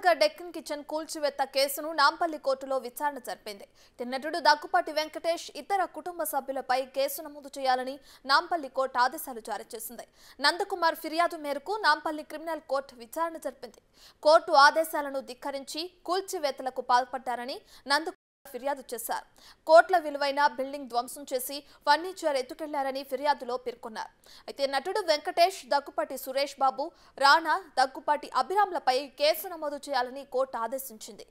Nagar Deccan kitchen కూల్చివేత్త కేసును నాంపల్లి కోర్టులో విచారణ జరిపింది ఇటు నటుడు దగ్గుపాటి వెంకటేష్ ఇతర కుటుంబ సభ్యులపై కేసు నమోదు చేయాలని నాంపల్లి కోర్టు ఆదేశాలు జారీ చేసింది నందకుమార్ ఫిర్యాదు మేరకు నాంపల్లి క్రిమినల్ కోర్టు విచారణ జరిపింది కోర్టు ఆదేశాలను ధిక్కరించి కూల్చివేతలకు పాల్పడ్డారని నందు ఫిర్యాదు చేశారు కోట్ల విలువైన బిల్డింగ్ ధ్వంసం చేసి ఫర్నిచర్ ఎత్తుకెళ్లారని ఫిర్యాదులో పేర్కొన్నారు అయితే నటుడు వెంకటేష్ దగ్గుపాటి సురేష్ బాబు రాణా దగ్గుపాటి అభిరామ్లపై కేసు నమోదు చేయాలని కోర్టు ఆదేశించింది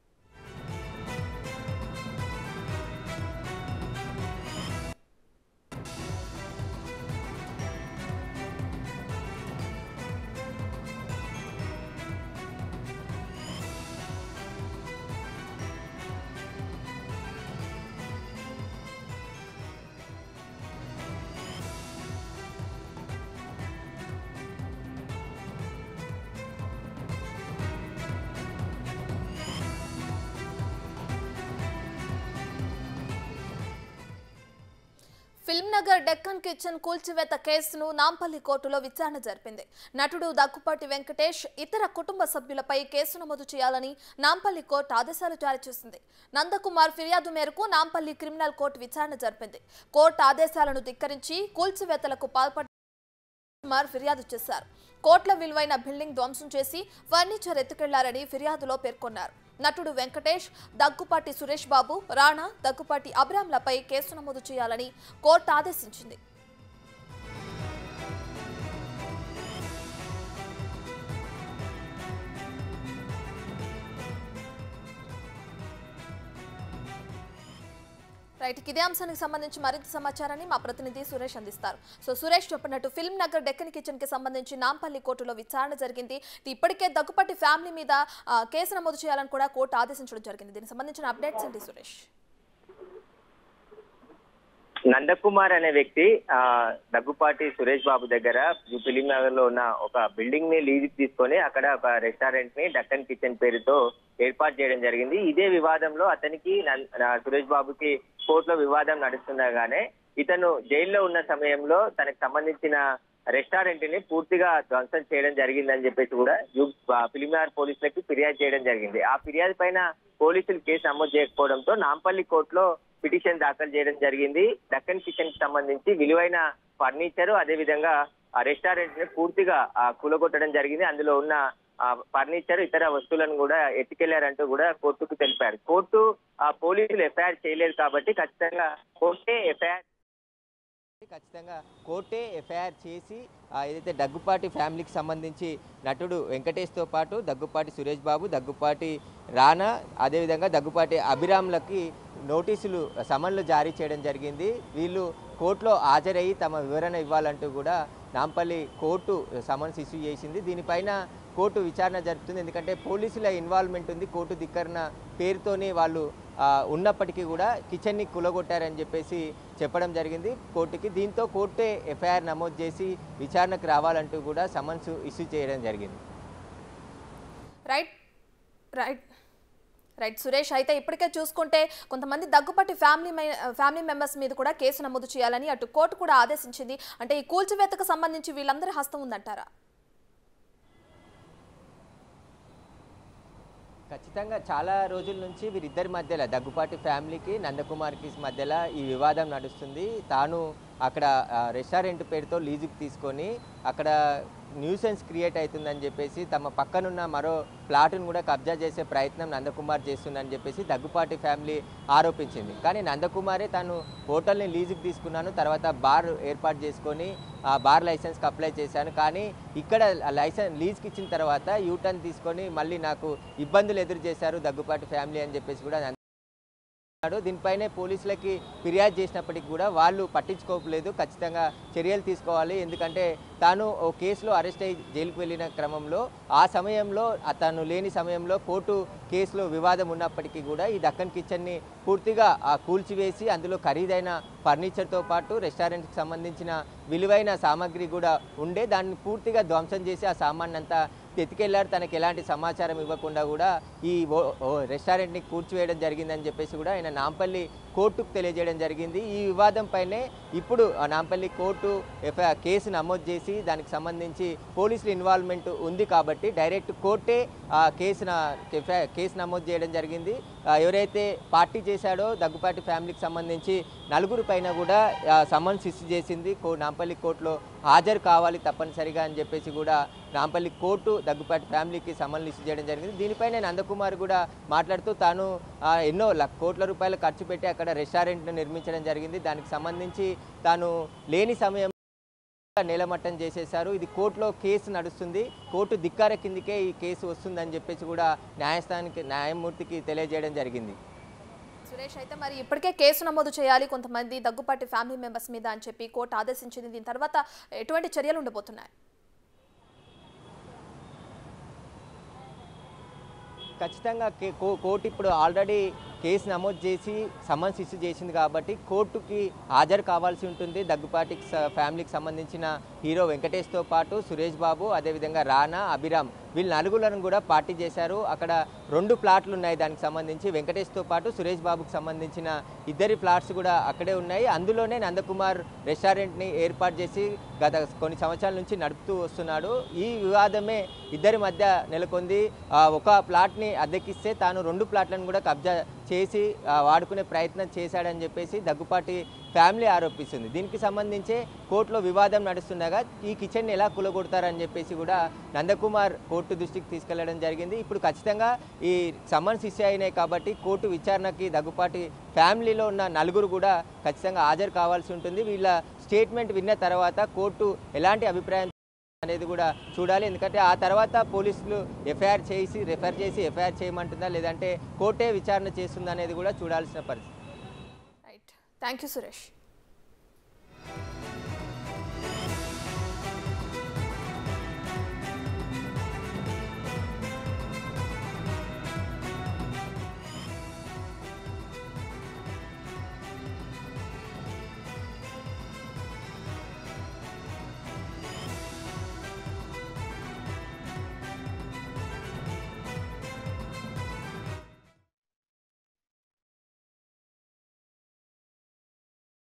ఫిల్మ్ నగర్ డెక్కన్ కిచెన్ కూల్చివేత కేసును నాంపల్లి కోర్టులో విచారణ జరిపింది నటుడు దగ్గుపాటి వెంకటేష్ ఇతర కుటుంబ సభ్యులపై కేసు నమోదు చేయాలని నాంపల్లి కోర్టు ఆదేశాలు జారీ చేసింది నందకుమార్ ఫిర్యాదు మేరకు నాంపల్లి క్రిమినల్ కోర్టు విచారణ జరిపింది కోర్టు ఆదేశాలను ధిక్కరించి కూల్చివేతలకు పాల్పడ్డ కుమార్ ఫిర్యాదు చేశారు కోట్ల విలువైన బిల్డింగ్ ధ్వంసం చేసి ఫర్నిచర్ ఎత్తుకెళ్లారని ఫిర్యాదులో పేర్కొన్నారు నటుడు వెంకటేష్ దగ్గుపాటి సురేష్ బాబు రాణా దగ్గుపాటి అబ్రాంలపై కేసు నమోదు చేయాలని కోర్టు ఆదేశించింది రైట్ ఇదే అంశానికి సంబంధించి మరింత సమాచారాన్ని మా ప్రతినిధి సురేష్ అందిస్తారు సో సురేష్ చెప్పినట్టు ఫిల్మ్ నగర్ డెక్కన్ కిచెన్ కి సంబంధించి నాంపల్లి కోర్టులో విచారణ జరిగింది ఇది ఇప్పటికే దగ్గుపాటి ఫ్యామిలీ మీద ఆ, కేసు నమోదు చేయాలని కూడా కోర్టు ఆదేశించడం జరిగింది దీనికి సంబంధించిన అప్డేట్స్ ఏంటి సురేష్ నందకుమార్ అనే వ్యక్తి ఆ దగ్గుపాటి సురేష్ బాబు దగ్గర ఫిలిం నగర్ లో ఉన్న ఒక బిల్డింగ్ ని లీజ్ తీసుకొని అక్కడ ఒక రెస్టారెంట్ ని డక్కన్ కిచెన్ పేరుతో ఏర్పాటు చేయడం జరిగింది ఇదే వివాదంలో అతనికి నన్- ఆ, సురేష్ బాబుకి కోర్టులో వివాదం నడుస్తుండగానే ఇతను జైల్లో ఉన్న సమయంలో తనకు సంబంధించిన రెస్టారెంట్ ని పూర్తిగా ధ్వంసం చేయడం జరిగిందని చెప్పేసి కూడా యు- ఆ, ఫిలింనగర్ పోలీసులకి ఫిర్యాదు చేయడం జరిగింది ఆ ఫిర్యాదు పైన పోలీసులు కేసు నమోదు చేయకపోవడంతో నాంపల్లి కోర్టులో పిటిషన్ దాఖలు చేయడం జరిగింది డక్కన్ కిచెన్ కి సంబంధించి విలువైన ఫర్నిచర్ అదే విధంగా ఆ రెస్టారెంట్ ని పూర్తిగా ఆ, కూలగొట్టడం జరిగింది అందులో ఉన్న ఆ ఫర్నిచర్ ఇతర వస్తువులను కూడా ఎత్తుకెళ్లారంటూ కూడా కోర్టుకు తెలిపారు కోర్టు ఆ పోలీసులు ఎఫ్ఐఆర్ చేయలేదు కాబట్టి ఖచ్చితంగా కోర్టే ఎఫ్ఐఆర్ ఖచ్చితంగా కోర్టే ఎఫ్ఐఆర్ చేసి ఆ, ఏదైతే దగ్గుపాటి ఫ్యామిలీకి సంబంధించి నటుడు వెంకటేష్తో పాటు దగ్గుపాటి సురేష్ బాబు దగ్గుపాటి రానా అదేవిధంగా దగ్గుపాటి అభిరామ్లకి నోటీసులు సమన్లు జారీ చేయడం జరిగింది వీళ్ళు కోర్టులో హాజరయ్యి తమ వివరణ ఇవ్వాలంటూ కూడా నాంపల్లి కోర్టు సమన్స్ ఇష్యూ చేసింది దీనిపైన కోర్టు విచారణ జరుపుతుంది ఎందుకంటే పోలీసుల ఇన్వాల్వ్మెంట్ ఉంది కోర్టు ధిక్కరణ పేరుతోనే వాళ్ళు ఆ, ఉన్నప్పటికీ కూడా కిచెన్ని కులగొట్టారని చెప్పేసి చెప్పడం జరిగింది కోర్టుకి దీంతో కోర్టే ఎఫ్ఐఆర్ నమోదు చేసి విచారణకు రావాలంటూ కూడా సమన్స్ ఇష్యూ చేయడం జరిగింది రైట్ రైట్ రైట్ సురేష్ అయితే ఇప్పటికే చూసుకుంటే కొంతమంది దగ్గుపాటి ఫ్యామిలీ మే- ఫ్యామిలీ మెంబర్స్ మీద కూడా కేసు నమోదు చేయాలని అటు కోర్టు కూడా ఆదేశించింది అంటే ఈ కూల్చివేతకు సంబంధించి వీళ్ళందరి హస్తం ఉందంటారా ఖచ్చితంగా చాలా రోజుల నుంచి వీరిద్దరి మధ్యలో దగ్గుపాటి ఫ్యామిలీకి నందకుమార్కి మధ్యలో ఈ వివాదం నడుస్తుంది తాను అక్కడ ఆ, రెస్టారెంట్ పేరుతో లీజుకి తీసుకొని అక్కడ న్యూసెన్స్ క్రియేట్ అవుతుందని చెప్పేసి తమ పక్కనున్న మరో ప్లాట్ను కూడా కబ్జా చేసే ప్రయత్నం నందకుమార్ చేస్తుందని చెప్పేసి దగ్గుపాటి ఫ్యామిలీ ఆరోపించింది కానీ నందకుమారే తాను హోటల్ని లీజుకి తీసుకున్నాను తర్వాత బార్ ఏర్పాటు చేసుకొని ఆ బార్ లైసెన్స్కి అప్లై చేశాను కానీ ఇక్కడ లైసెన్స్ లీజ్కి ఇచ్చిన తర్వాత యూటర్న్ తీసుకొని మళ్ళీ నాకు ఇబ్బందులు ఎదురు చేశారు దగ్గుపాటి ఫ్యామిలీ అని చెప్పేసి కూడా నంద- అన్నాడు దీనిపైనే పోలీసులకి ఫిర్యాదు చేసినప్పటికీ కూడా వాళ్ళు పట్టించుకోలేదు ఖచ్చితంగా చర్యలు తీసుకోవాలి ఎందుకంటే తాను ఓ కేసులో అరెస్ట్ అయ్యి జైలుకు వెళ్ళిన క్రమంలో ఆ సమయంలో అతను లేని సమయంలో కోర్టు కేసులో వివాదం ఉన్నప్పటికీ కూడా ఈ దక్కన్ కిచెన్ని పూర్తిగా ఆ కూల్చివేసి అందులో ఖరీదైన ఫర్నిచర్తో పాటు రెస్టారెంట్కి సంబంధించిన విలువైన సామాగ్రి కూడా ఉండే దాన్ని పూర్తిగా ధ్వంసం చేసి ఆ సామాన్ అంతా ఎత్తుకెళ్లారు తనకి ఎలాంటి సమాచారం ఇవ్వకుండా కూడా ఈ ఓ- ఓ రెస్టారెంట్ని కూర్చివేయడం జరిగిందని చెప్పేసి కూడా ఆయన నాంపల్లి కోర్టుకు తెలియజేయడం జరిగింది ఈ వివాదం పైనే ఇప్పుడు ఆ నాంపల్లి కోర్టు ఎఫ్ఐఆర్ కేసు నమోదు చేసి దానికి సంబంధించి పోలీసుల ఇన్వాల్వ్మెంట్ ఉంది కాబట్టి డైరెక్ట్ కోర్టే ఆ కేసున ఎఫ్ఐఆర్ కేసు నమోదు చేయడం జరిగింది ఆ, ఎవరైతే పార్టీ చేశాడో దగ్గుపాటి ఫ్యామిలీకి సంబంధించి నలుగురు పైన కూడా ఆ, సమన్స్ ఇష్యూ చేసింది కో నాంపల్లి కోర్టులో హాజరు కావాలి తప్పనిసరిగా అని చెప్పేసి కూడా నాంపల్లి కోర్టు దగ్గుపాటి ఫ్యామిలీకి సమన్లు ఇష్యూ చేయడం జరిగింది దీనిపైన నందకుమార్ కూడా మాట్లాడుతూ తాను ఆ, ఎన్నో ల- కోట్ల రూపాయలు ఖర్చు పెట్టి అక్కడ రెస్టారెంట్ను నిర్మించడం జరిగింది దానికి సంబంధించి తాను లేని సమయం నేలమట్టం చేసేశారు ఇది కోర్టులో కేసు నడుస్తుంది కోర్టు ధిక్కార కిందికే ఈ కేసు వస్తుందని చెప్పేసి కూడా న్యాయస్థానానికి న్యాయమూర్తికి తెలియజేయడం జరిగింది సురేష్ అయితే మరి ఇప్పటికే కేసు నమోదు చేయాలి కొంతమంది దగ్గుపాటి ఫ్యామిలీ మెంబర్స్ మీద అని చెప్పి కోర్టు ఆదేశించింది దీని తర్వాత ఎటువంటి చర్యలు ఉండబోతున్నాయి ఖచ్చితంగా కే- కో- కోర్టు ఇప్పుడు ఆల్రెడీ కేసు నమోదు చేసి సమన్స్ ఇష్యూ చేసింది కాబట్టి కోర్టుకి హాజరు కావాల్సి ఉంటుంది దగ్గుపాటికి స- ఫ్యామిలీకి సంబంధించిన హీరో వెంకటేష్తో పాటు సురేష్ బాబు అదేవిధంగా రానా అభిరామ్ వీళ్ళు నలుగులను కూడా పార్టీ చేశారు అక్కడ రెండు ప్లాట్లు ఉన్నాయి దానికి సంబంధించి వెంకటేష్తో పాటు సురేష్ బాబుకి సంబంధించిన ఇద్దరి ప్లాట్స్ కూడా అక్కడే ఉన్నాయి అందులోనే నందకుమార్ రెస్టారెంట్ని ఏర్పాటు చేసి గత కొన్ని సంవత్సరాల నుంచి నడుపుతూ వస్తున్నాడు ఈ వివాదమే ఇద్దరి మధ్య నెలకొంది ఆ, ఒక ప్లాట్ని అద్దెకిస్తే తాను రెండు ప్లాట్లను కూడా కబ్జా చేసి ఆ, వాడుకునే ప్రయత్నం చేశాడని చెప్పేసి దగ్గుపాటి ఫ్యామిలీ ఆరోపిస్తుంది దీనికి సంబంధించే కోర్టులో వివాదం నడుస్తుండగా ఈ కిచెన్ని ఎలా కూలగొడతారని చెప్పేసి కూడా నందకుమార్ కోర్టు దృష్టికి తీసుకెళ్లడం జరిగింది ఇప్పుడు ఖచ్చితంగా ఈ సమన్స్ ఇష్యూ అయినాయి కాబట్టి కోర్టు విచారణకి దగ్గుపాటి ఫ్యామిలీలో ఉన్న నలుగురు కూడా ఖచ్చితంగా హాజరు కావాల్సి ఉంటుంది వీళ్ళ స్టేట్మెంట్ విన్న తర్వాత కోర్టు ఎలాంటి అభిప్రాయం అనేది కూడా చూడాలి ఎందుకంటే ఆ తర్వాత పోలీసులు ఎఫ్ఐఆర్ చేసి రెఫర్ చేసి ఎఫ్ఐఆర్ చేయమంటుందా లేదంటే కోర్టే విచారణ చేస్తుందా అనేది కూడా చూడాల్సిన పరిస్థితి రైట్ థ్యాంక్ యూ సురేష్